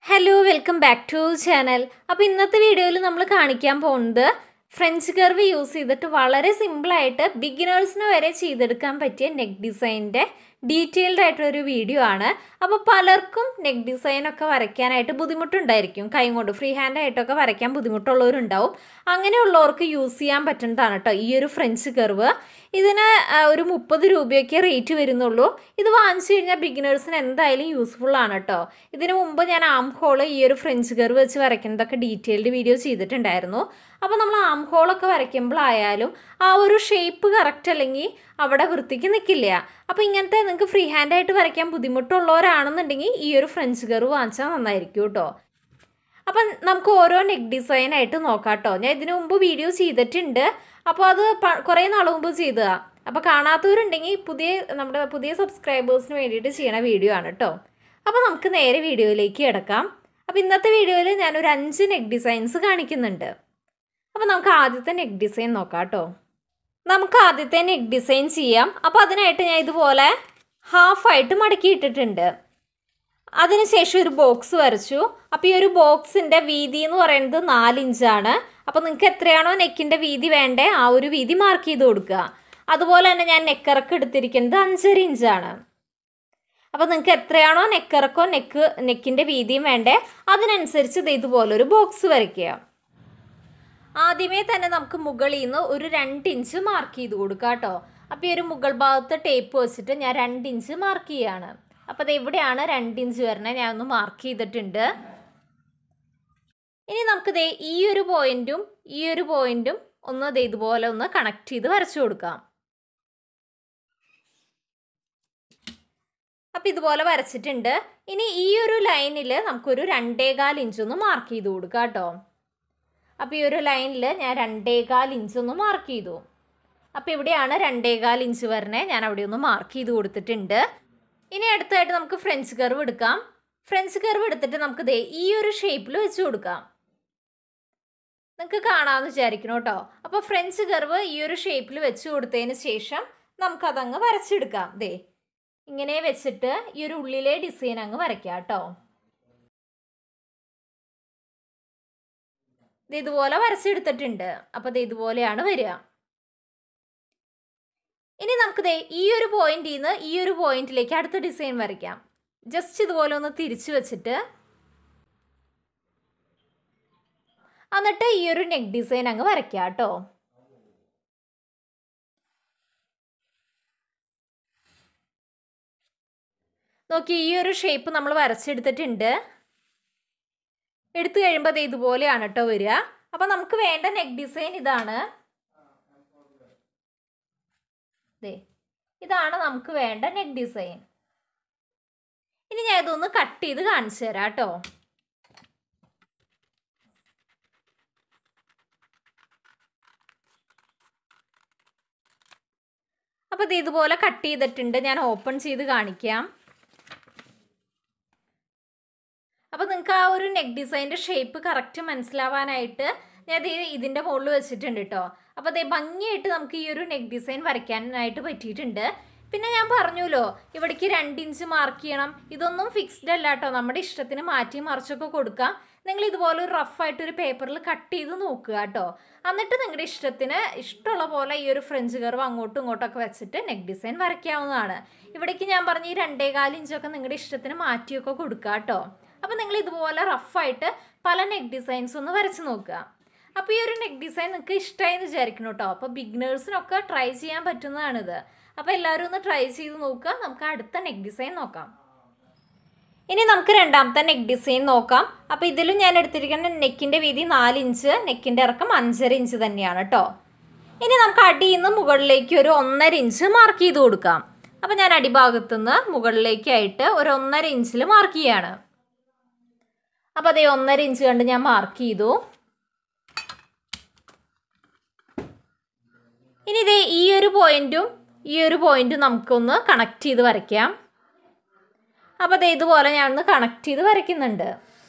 hello welcome back to channel അപ്പോൾ ഇന്നത്തെ വീഡിയോയിൽ നമ്മൾ കാണിക്കാൻ പോകുന്നത് ഫ്രഞ്ച് കർവ് യൂസ് ചെയ്തിട്ട് വളരെ സിമ്പിളായിട്ട് ബിഗിനേഴ്സിന് വരെ ചെയ്തെടുക്കാൻ പറ്റിയ നെക്ക് ഡിസൈനിൻ്റെ ഡീറ്റെയിൽഡ് ആയിട്ടൊരു വീഡിയോ ആണ് അപ്പോൾ പലർക്കും നെക്ക് ഡിസൈനൊക്കെ വരയ്ക്കാനായിട്ട് ബുദ്ധിമുട്ടുണ്ടായിരിക്കും കൈ കൊണ്ട് ഫ്രീ ഹാൻഡ് ആയിട്ടൊക്കെ വരയ്ക്കാൻ ബുദ്ധിമുട്ടുള്ളവരുണ്ടാവും അങ്ങനെയുള്ളവർക്ക് യൂസ് ചെയ്യാൻ പറ്റുന്നതാണ് കേട്ടോ ഈ ഒരു ഫ്രഞ്ച് കർവ് ഇതിന് ആ, ഒരു മുപ്പത് രൂപയൊക്കെ റേറ്റ് വരുന്നുള്ളൂ ഇത് വാങ്ങിച്ചു കഴിഞ്ഞാൽ ബിഗിനേഴ്സിന് എന്തായാലും യൂസ്ഫുൾ ആണ് കേട്ടോ ഇതിനു മുമ്പ് ഞാൻ ആം ഹോള് ഈ ഒരു ഫ്രഞ്ച് കർവ് വെച്ച് വരയ്ക്കുന്നതൊക്കെ ഡീറ്റെയിൽഡ് വീഡിയോ ചെയ്തിട്ടുണ്ടായിരുന്നു അപ്പോൾ നമ്മൾ ആം ഹോളൊക്കെ വരയ്ക്കുമ്പോഴായാലും ആ ഒരു ഷേപ്പ് കറക്റ്റ് അല്ലെങ്കിൽ അവിടെ വൃത്തിക്ക് നിൽക്കില്ല അപ്പോൾ ഇങ്ങനത്തെ നിങ്ങൾക്ക് ഫ്രീ ഹാൻഡ് ആയിട്ട് വരയ്ക്കാൻ ബുദ്ധിമുട്ടുള്ളവരാണെന്നുണ്ടെങ്കിൽ ഈ ഒരു ഫ്രഞ്ച് കർവ് വാങ്ങിച്ചാൽ നന്നായിരിക്കും കേട്ടോ അപ്പം നമുക്ക് ഓരോ നെക്ക് ഡിസൈൻ ആയിട്ട് നോക്കാം കേട്ടോ ഞാൻ ഇതിനു മുമ്പ് വീഡിയോ ചെയ്തിട്ടുണ്ട് അപ്പോൾ അത് പ- കുറേ നാൾ മുമ്പ് ചെയ്തതാണ് അപ്പോൾ കാണാത്തവരുണ്ടെങ്കിൽ പുതിയ നമ്മുടെ പുതിയ സബ്സ്ക്രൈബേഴ്സിന് വേണ്ടിയിട്ട് ചെയ്യണ വീഡിയോ ആണ് കേട്ടോ അപ്പോൾ നമുക്ക് നേരെ വീഡിയോയിലേക്ക് കിടക്കാം അപ്പോൾ ഇന്നത്തെ വീഡിയോയിൽ ഞാനൊരു അഞ്ച് നെക്ക് ഡിസൈൻസ് കാണിക്കുന്നുണ്ട് അപ്പോൾ നമുക്ക് ആദ്യത്തെ നെക്ക് ഡിസൈൻ നോക്കാം കേട്ടോ നമുക്ക് ആദ്യത്തെ നെക്ക് ഡിസൈൻ ചെയ്യാം അപ്പോൾ അതിനായിട്ട് ഞാൻ ഇതുപോലെ ഹാഫായിട്ട് മടക്കി ഇട്ടിട്ടുണ്ട് അതിനുശേഷം ഒരു ബോക്സ് വരച്ചു അപ്പോൾ ഈ ഒരു ബോക്സിൻ്റെ വീതി എന്ന് പറയുന്നത് നാല് ഇഞ്ചാണ് അപ്പോൾ നിങ്ങൾക്ക് എത്രയാണോ നെക്കിൻ്റെ വീതി വേണ്ടേ ആ ഒരു വീതി മാർക്ക് ചെയ്ത് കൊടുക്കുക അതുപോലെ തന്നെ ഞാൻ നെക്കിറക്ക് എടുത്തിരിക്കുന്നത് അഞ്ചര ഇഞ്ചാണ് അപ്പോൾ നിങ്ങൾക്ക് എത്രയാണോ നെക്കിറക്കോ നെക്ക് നെക്കിൻ്റെ വീതിയും വേണ്ടേ അതിനനുസരിച്ച് ഇത് ഇതുപോലൊരു ബോക്സ് വരയ്ക്കുക ആദ്യമേ തന്നെ നമുക്ക് മുകളിൽ നിന്ന് ഒരു രണ്ട് ഇഞ്ച് മാർക്ക് ചെയ്ത് കൊടുക്കുക കേട്ടോ അപ്പോൾ ഈ ഒരു മുകൾ ഭാഗത്ത് ടേപ്പ് വെച്ചിട്ട് ഞാൻ രണ്ട് ഇഞ്ച് മാർക്ക് ചെയ്യാണ് അപ്പോൾ അത് എവിടെയാണ് രണ്ട് ഇഞ്ച് വരണത് ഞാൻ ഒന്ന് മാർക്ക് ചെയ്തിട്ടുണ്ട് ഇനി നമുക്ക് ദേ ഈ ഒരു പോയിന്റും ഈ ഒരു പോയിന്റും ഒന്ന് ദേ ഇതുപോലെ ഒന്ന് കണക്ട് ചെയ്ത് വരച്ചു കൊടുക്കാം അപ്പം ഇതുപോലെ വരച്ചിട്ടുണ്ട് ഇനി ഈ ഒരു ലൈനിൽ നമുക്കൊരു രണ്ടേകാൽ ഇഞ്ച് ഒന്ന് മാർക്ക് ചെയ്ത് കൊടുക്കാം കേട്ടോ അപ്പോൾ ഈ ഒരു ലൈനിൽ ഞാൻ രണ്ടേകാൽ ഇഞ്ച് ഒന്ന് മാർക്ക് ചെയ്തു അപ്പോൾ ഇവിടെയാണ് രണ്ടേകാൽ ഇഞ്ച് വരണേ ഞാൻ അവിടെ ഒന്ന് മാർക്ക് ചെയ്ത് കൊടുത്തിട്ടുണ്ട് ഇനി അടുത്തായിട്ട് നമുക്ക് ഫ്രഞ്ച് കർവ് എടുക്കാം ഫ്രഞ്ച് കർവ് എടുത്തിട്ട് നമുക്ക് ദേ ഈ ഒരു ഷേപ്പിൽ വെച്ച് കൊടുക്കാം നിങ്ങൾക്ക് കാണാമെന്ന് വിചാരിക്കണം കേട്ടോ അപ്പോൾ ഫ്രഞ്ച് കർവ് ഈ ഒരു ഷേപ്പിൽ വെച്ച് കൊടുത്തതിന് ശേഷം നമുക്കതങ്ങ് വരച്ചെടുക്കാം ദേ ഇങ്ങനെ വെച്ചിട്ട് ഈ ഒരു ഉള്ളിലെ ഡിസൈൻ അങ്ങ് വരയ്ക്കാം കേട്ടോ ഇത് ഇതുപോലെ വരച്ചെടുത്തിട്ടുണ്ട് അപ്പോൾ ഇത് ഇതുപോലെയാണ് വരിക ഇനി നമുക്ക് ദേ ഈ ഒരു പോയിന്റിൽ നിന്ന് ഈ ഒരു പോയിന്റിലേക്ക് അടുത്ത ഡിസൈൻ വരയ്ക്കാം ജസ്റ്റ് ഇതുപോലെ ഒന്ന് തിരിച്ചു വെച്ചിട്ട് എന്നിട്ട് ഈ ഒരു നെക്ക് ഡിസൈൻ അങ്ങ് വരയ്ക്കാം കേട്ടോ നോക്കി ഈ ഒരു ഷേപ്പ് നമ്മൾ വരച്ചെടുത്തിട്ടുണ്ട് എടുത്തു കഴിയുമ്പോൾ അത് ഇതുപോലെയാണ് കേട്ടോ വരിക അപ്പം നമുക്ക് വേണ്ട നെക്ക് ഡിസൈൻ ഇതാണ് ദേ ഇതാണ് നമുക്ക് വേണ്ട നെക്ക് ഡിസൈൻ ഇനി ഞാൻ ഇതൊന്ന് കട്ട് ചെയ്ത് കാണിച്ചു തരാം കേട്ടോ അപ്പോൾ ഇത് ഇതുപോലെ കട്ട് ചെയ്തിട്ടുണ്ട് ഞാൻ ഓപ്പൺ ചെയ്ത് കാണിക്കാം അപ്പോൾ നിങ്ങൾക്ക് ആ ഒരു നെക്ക് ഡിസൈൻ്റെ ഷേപ്പ് കറക്റ്റ് മനസ്സിലാവാനായിട്ട് ഞാൻ ഇത് ഇതിൻ്റെ മുകളിൽ വെച്ചിട്ടുണ്ട് കേട്ടോ അപ്പോൾ അതേ ഭംഗിയായിട്ട് നമുക്ക് ഈ ഒരു നെക്ക് ഡിസൈൻ വരയ്ക്കാനായിട്ട് പറ്റിയിട്ടുണ്ട് പിന്നെ ഞാൻ പറഞ്ഞല്ലോ ഇവിടേക്ക് രണ്ട് ഇഞ്ച് മാർക്ക് ചെയ്യണം ഇതൊന്നും ഫിക്സ്ഡ് അല്ല കേട്ടോ നമ്മുടെ ഇഷ്ടത്തിന് മാറ്റി മറിച്ചൊക്കെ കൊടുക്കാം നിങ്ങൾ ഇതുപോലെ ഒരു റഫായിട്ട് ഒരു പേപ്പറിൽ കട്ട് ചെയ്ത് നോക്കുക കേട്ടോ എന്നിട്ട് നിങ്ങളുടെ ഇഷ്ടത്തിന് ഇഷ്ടമുള്ള പോലെ ഈ ഒരു ഫ്രഞ്ച് കർവ് അങ്ങോട്ടും ഇങ്ങോട്ടൊക്കെ വെച്ചിട്ട് നെക്ക് ഡിസൈൻ വരയ്ക്കാവുന്നതാണ് ഇവിടേക്ക് ഞാൻ പറഞ്ഞ ഈ രണ്ടേകാൽ ഇഞ്ചൊക്കെ നിങ്ങളുടെ ഇഷ്ടത്തിന് മാറ്റിയൊക്കെ കൊടുക്കുക കേട്ടോ അപ്പോൾ നിങ്ങൾ ഇതുപോലെ റഫായിട്ട് പല നെക്ക് ഡിസൈൻസ് ഒന്ന് വരച്ച് നോക്കുക അപ്പോൾ ഈ ഒരു നെക്ക് ഡിസൈൻ നിങ്ങൾക്ക് ഇഷ്ടമായി എന്ന് വിചാരിക്കണം കേട്ടോ അപ്പോൾ ബിഗിനേഴ്സിനൊക്കെ ട്രൈ ചെയ്യാൻ പറ്റുന്നതാണിത് അപ്പോൾ എല്ലാവരും ഒന്ന് ട്രൈ ചെയ്ത് നോക്കുക നമുക്ക് അടുത്ത നെക്ക് ഡിസൈൻ നോക്കാം ഇനി നമുക്ക് രണ്ടാമത്തെ നെക്ക് ഡിസൈൻ നോക്കാം അപ്പോൾ ഇതിലും ഞാൻ എടുത്തിരിക്കുന്ന നെക്കിൻ്റെ വീതി നാല് ഇഞ്ച് നെക്കിൻ്റെ ഇറക്കം അഞ്ചര ഇഞ്ച് തന്നെയാണ് കേട്ടോ ഇനി നമുക്ക് അടിയിൽ നിന്ന് മുകളിലേക്ക് ഒരു ഒന്നര ഇഞ്ച് മാർക്ക് ചെയ്ത് കൊടുക്കാം അപ്പോൾ ഞാൻ അടിഭാഗത്തുനിന്ന് മുകളിലേക്കായിട്ട് ഒരു ഒന്നര ഇഞ്ചിൽ മാർക്ക് ചെയ്യാണ് അപ്പോൾ അതേ ഒന്നര ഇഞ്ച് കണ്ട് ഞാൻ മാർക്ക് ചെയ്തു ഇനി ഇതേ ഈ ഒരു പോയിന്റും ഈ ഒരു പോയിന്റും നമുക്കൊന്ന് കണക്ട് ചെയ്ത് വരയ്ക്കാം അപ്പോൾ അതേ ഇതുപോലെ ഞാൻ ഒന്ന് കണക്ട് ചെയ്ത് വരയ്ക്കുന്നുണ്ട്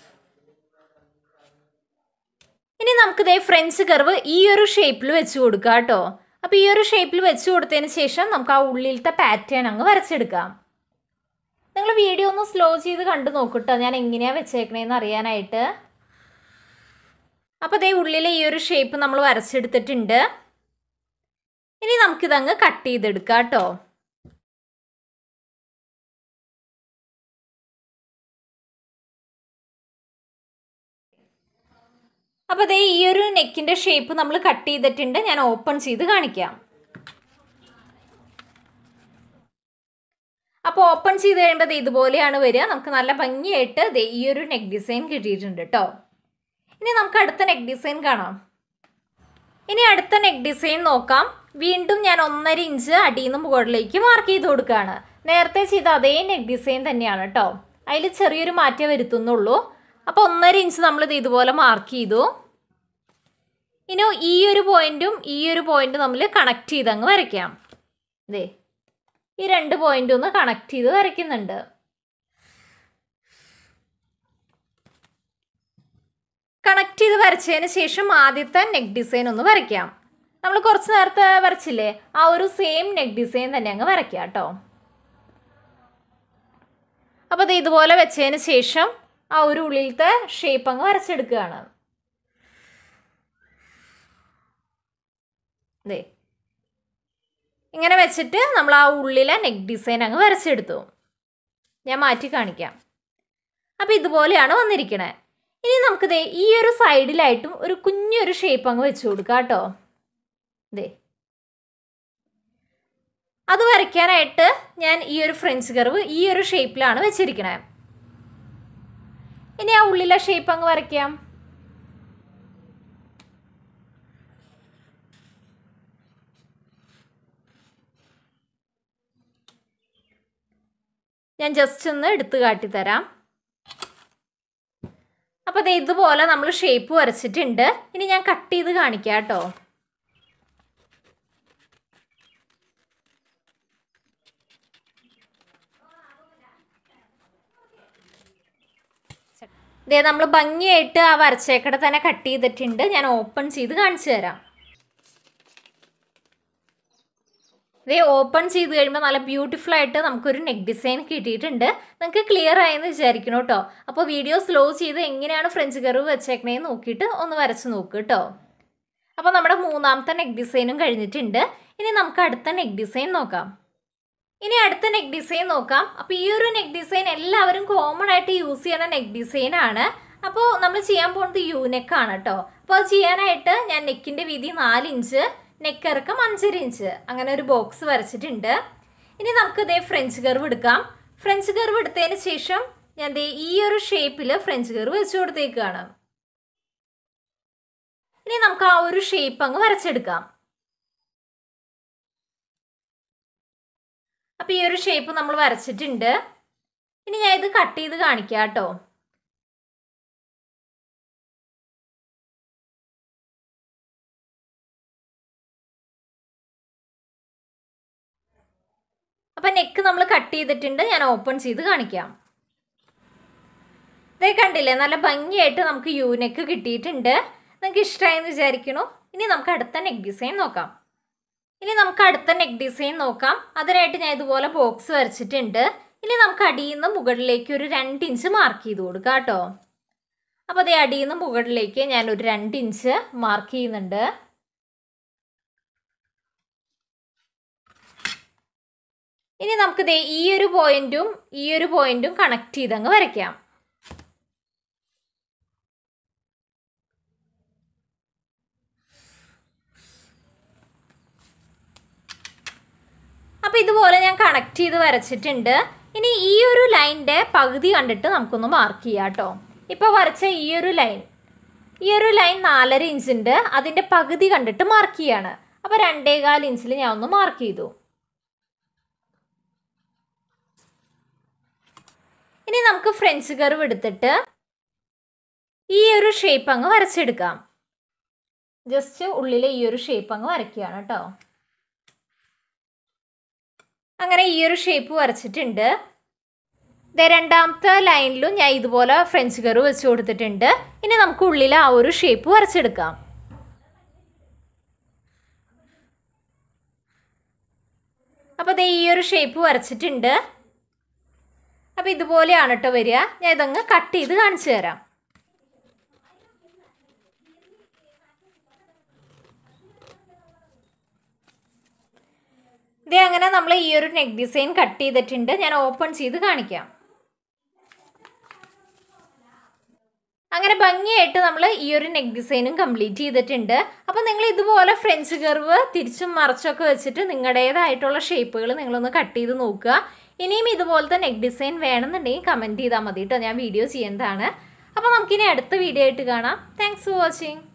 ഇനി നമുക്ക് ഇതേ ഫ്രഞ്ച് കർവ് ഈ ഒരു ഷേപ്പിൽ വെച്ച് കൊടുക്കാം കേട്ടോ അപ്പോൾ ഈ ഒരു ഷേപ്പിൽ വെച്ച് കൊടുത്തതിന് ശേഷം നമുക്ക് ആ ഉള്ളിലത്തെ പാറ്റേൺ അങ്ങ് വരച്ചെടുക്കാം നിങ്ങൾ വീഡിയോ ഒന്ന് സ്ലോ ചെയ്ത് കണ്ടു നോക്കട്ടോ ഞാൻ എങ്ങനെയാണ് വെച്ചേക്കണേന്ന് അറിയാനായിട്ട് അപ്പോൾ ദേ ഉള്ളിലെ ഈ ഒരു ഷേപ്പ് നമ്മൾ വരച്ചെടുത്തിട്ടുണ്ട് ഇനി നമുക്കിതങ്ങ് കട്ട് ചെയ്തെടുക്കാം കേട്ടോ അപ്പോൾ ദേ ഈ ഒരു നെക്കിൻ്റെ ഷേപ്പ് നമ്മൾ കട്ട് ചെയ്തിട്ടുണ്ട് ഞാൻ ഓപ്പൺ ചെയ്ത് കാണിക്കാം അപ്പോൾ ഓപ്പൺ ചെയ്ത് കഴിയുമ്പോൾ ഇതുപോലെയാണ് വരിക നമുക്ക് നല്ല ഭംഗിയായിട്ട് ദേ ഈ ഒരു നെക്ക് ഡിസൈൻ കിട്ടിയിട്ടുണ്ട് കേട്ടോ ഇനി നമുക്ക് അടുത്ത നെക്ക് ഡിസൈൻ കാണാം ഇനി അടുത്ത നെക്ക് ഡിസൈൻ നോക്കാം വീണ്ടും ഞാൻ ഒന്നര ഇഞ്ച് അടിയിൽ നിന്ന് മുകളിലേക്ക് മാർക്ക് ചെയ്ത് കൊടുക്കുകയാണ് നേരത്തെ ചെയ്ത അതേ നെക്ക് ഡിസൈൻ തന്നെയാണ് കേട്ടോ അതിൽ ചെറിയൊരു മാറ്റം വരുത്തുന്നുള്ളൂ അപ്പോൾ ഒന്നര ഇഞ്ച് നമ്മളിത് ഇതുപോലെ മാർക്ക് ചെയ്തു ഇനി ഈ ഒരു പോയിന്റും ഈ ഒരു പോയിന്റും തമ്മിൽ കണക്ട് ചെയ്ത് അങ്ങ് വരയ്ക്കാം ഇതേ ഈ രണ്ട് പോയിന്റ് ഒന്ന് കണക്ട് ചെയ്ത് വരയ്ക്കുന്നുണ്ട് കണക്ട് ചെയ്ത് വരച്ചതിന് ശേഷം ആദ്യത്തെ നെക്ക് ഡിസൈൻ ഒന്ന് വരയ്ക്കാം നമ്മൾ കുറച്ച് നേരത്തെ വരച്ചില്ലേ ആ ഒരു സെയിം നെക്ക് ഡിസൈൻ തന്നെ അങ്ങ് വരയ്ക്കാം കേട്ടോ അപ്പോൾ അത് ഇതുപോലെ വെച്ചതിന് ശേഷം ആ ഒരു ഉള്ളിലത്തെ ഷേപ്പ് അങ്ങ് വരച്ചെടുക്കുകയാണ് ദേ ഇങ്ങനെ വെച്ചിട്ട് നമ്മൾ ആ ഉള്ളിലെ നെക്ക് ഡിസൈൻ അങ്ങ് വരച്ചെടുത്തു ഞാൻ മാറ്റി കാണിക്കാം അപ്പോൾ ഇതുപോലെയാണ് വന്നിരിക്കണേ ഇനി നമുക്ക് ദേ ഈ ഒരു സൈഡിലായിട്ടും ഒരു കുഞ്ഞൊരു ഷേപ്പ് അങ്ങ് വെച്ച് കൊടുക്കാം കേട്ടോ ദേ അത് വരയ്ക്കാനായിട്ട് ഞാൻ ഈ ഒരു ഫ്രഞ്ച് കർവ് ഈ ഒരു ഷേപ്പിലാണ് വെച്ചിരിക്കണേ ഇനി ആ ഉള്ളിലെ ഷേപ്പ് അങ്ങ് വരയ്ക്കാം ഞാൻ ജസ്റ്റ് ഒന്ന് എടുത്ത് കാട്ടിത്തരാം അപ്പോൾ അത് ഇതുപോലെ നമ്മൾ ഷേപ്പ് വരച്ചിട്ടുണ്ട് ഇനി ഞാൻ കട്ട് ചെയ്ത് കാണിക്കാം കേട്ടോ ഇതേ നമ്മൾ ഭംഗിയായിട്ട് ആ വരച്ചേക്കട തന്നെ കട്ട് ചെയ്തിട്ടുണ്ട് ഞാൻ ഓപ്പൺ ചെയ്ത് കാണിച്ചു തരാം ഇതേ ഓപ്പൺ ചെയ്ത് കഴിയുമ്പോൾ നല്ല ബ്യൂട്ടിഫുൾ ആയിട്ട് നമുക്കൊരു നെക്ക് ഡിസൈൻ കിട്ടിയിട്ടുണ്ട് നിങ്ങൾക്ക് ക്ലിയർ ആയെന്ന് വിചാരിക്കണം കേട്ടോ അപ്പോൾ വീഡിയോ സ്ലോ ചെയ്ത് എങ്ങനെയാണ് ഫ്രഞ്ച് കർവ് വെച്ചേക്കണേന്ന് നോക്കിയിട്ട് ഒന്ന് വരച്ച് നോക്ക് കേട്ടോ അപ്പോൾ നമ്മുടെ മൂന്നാമത്തെ നെക്ക് ഡിസൈനും കഴിഞ്ഞിട്ടുണ്ട് ഇനി നമുക്ക് അടുത്ത നെക്ക് ഡിസൈൻ നോക്കാം ഇനി അടുത്ത നെക്ക് ഡിസൈൻ നോക്കാം അപ്പോൾ ഈ ഒരു നെക്ക് ഡിസൈൻ എല്ലാവരും കോമൺ ആയിട്ട് യൂസ് ചെയ്യുന്ന നെക്ക് ഡിസൈൻ ആണ് അപ്പോൾ നമ്മൾ ചെയ്യാൻ പോകുന്നത് യു നെക്കാണ് കേട്ടോ അപ്പോൾ അത് ചെയ്യാനായിട്ട് ഞാൻ നെക്കിൻ്റെ വീതി നാല് ഇഞ്ച് നെക്ക് ഇറക്കം അഞ്ചര ഇഞ്ച് അങ്ങനെ ഒരു ബോക്സ് വരച്ചിട്ടുണ്ട് ഇനി നമുക്ക് ഇതേ ഫ്രഞ്ച് കർവ് എടുക്കാം ഫ്രഞ്ച് കർവ് എടുത്തതിന് ശേഷം ഞാൻ ദേ ഈ ഒരു ഷേപ്പിൽ ഫ്രഞ്ച് കർവ് വെച്ച് കൊടുത്തേക്കാണ് ഇനി നമുക്ക് ആ ഒരു ഷേപ്പ് അങ്ങ് വരച്ചെടുക്കാം അപ്പോൾ ഈ ഒരു ഷേപ്പ് നമ്മൾ വരച്ചിട്ടുണ്ട് ഇനി ഞാൻ ഇത് കട്ട് ചെയ്ത് കാണിക്കാം കേട്ടോ അപ്പം നെക്ക് നമ്മൾ കട്ട് ചെയ്തിട്ടുണ്ട് ഞാൻ ഓപ്പൺ ചെയ്ത് കാണിക്കാം ഇതേ കണ്ടില്ലേ നല്ല ഭംഗിയായിട്ട് നമുക്ക് യു നെക്ക് കിട്ടിയിട്ടുണ്ട് നിങ്ങൾക്ക് ഇഷ്ടമായെന്ന് വിചാരിക്കണു ഇനി നമുക്ക് അടുത്ത നെക്ക് ഡിസൈൻ നോക്കാം ഇനി നമുക്ക് അടുത്ത നെക്ക് ഡിസൈൻ നോക്കാം അതിനായിട്ട് ഞാൻ ഇതുപോലെ ബോക്സ് വരച്ചിട്ടുണ്ട് ഇനി നമുക്ക് അടിയിൽ നിന്ന് മുകളിലേക്ക് ഒരു രണ്ട് ഇഞ്ച് മാർക്ക് ചെയ്ത് കൊടുക്കാം കേട്ടോ അപ്പോൾ അതേ അടിയിൽ നിന്ന് മുകളിലേക്ക് ഞാൻ ഒരു രണ്ട് ഇഞ്ച് മാർക്ക് ചെയ്യുന്നുണ്ട് ഇനി നമുക്ക് ദേ ഈ ഒരു പോയിന്റും ഈ ഒരു പോയിന്റും കണക്ട് ചെയ്തങ്ങ് വരയ്ക്കാം അപ്പോൾ ഇതുപോലെ ഞാൻ കണക്ട് ചെയ്ത് വരച്ചിട്ടുണ്ട് ഇനി ഈ ഒരു ലൈനിൻ്റെ പകുതി കണ്ടിട്ട് നമുക്കൊന്ന് മാർക്ക് ചെയ്യാം കേട്ടോ ഇപ്പോൾ വരച്ച ഈ ഒരു ലൈൻ ഈ ഒരു ലൈൻ നാലര ഇഞ്ചുണ്ട് അതിൻ്റെ പകുതി കണ്ടിട്ട് മാർക്ക് ചെയ്യാണ് അപ്പോൾ രണ്ടേകാൽ ഇഞ്ചിൽ ഞാൻ ഒന്ന് മാർക്ക് ചെയ്തു ഇനി നമുക്ക് ഫ്രഞ്ച് കർവ് എടുത്തിട്ട് ഈ ഒരു ഷേപ്പ് അങ്ങ് വരച്ചെടുക്കാം ജസ്റ്റ് ഉള്ളിലെ ഈ ഒരു ഷേപ്പ് അങ്ങ് വരയ്ക്കുകയാണ് കേട്ടോ അങ്ങനെ ഈ ഒരു ഷേപ്പ് വരച്ചിട്ടുണ്ട് ദേ രണ്ടാമത്തെ ലൈനിലും ഞാൻ ഇതുപോലെ ഫ്രഞ്ച് കർവ് വെച്ച് കൊടുത്തിട്ടുണ്ട് ഇനി നമുക്ക് ഉള്ളിൽ ആ ഒരു ഷേപ്പ് വരച്ചെടുക്കാം അപ്പോൾ ദേ ഈ ഒരു ഷേപ്പ് വരച്ചിട്ടുണ്ട് അപ്പോൾ ഇതുപോലെയാണ് കേട്ടോ വരിക ഞാൻ ഇതങ്ങ് കട്ട് ചെയ്ത് കാണിച്ചു തരാം ഇതേ അങ്ങനെ നമ്മൾ ഈ ഒരു നെക്ക് ഡിസൈൻ കട്ട് ചെയ്തിട്ടുണ്ട് ഞാൻ ഓപ്പൺ ചെയ്ത് കാണിക്കാം അങ്ങനെ ഭംഗിയായിട്ട് നമ്മൾ ഈ ഒരു നെക്ക് ഡിസൈനും കംപ്ലീറ്റ് ചെയ്തിട്ടുണ്ട് അപ്പോൾ നിങ്ങൾ ഇതുപോലെ ഫ്രഞ്ച് കർവ് തിരിച്ചും മറച്ചൊക്കെ വെച്ചിട്ട് നിങ്ങളുടേതായിട്ടുള്ള ഷേപ്പുകൾ നിങ്ങളൊന്ന് കട്ട് ചെയ്ത് നോക്കുക ഇനിയും ഇതുപോലത്തെ നെക്ക് ഡിസൈൻ വേണമെന്നുണ്ടെങ്കിൽ കമൻറ്റ് ചെയ്താൽ മതി കേട്ടോ ഞാൻ വീഡിയോ ചെയ്യുന്നതാണ് അപ്പോൾ നമുക്കിനി അടുത്ത വീഡിയോ ആയിട്ട് കാണാം താങ്ക്സ് ഫോർ വാച്ചിങ്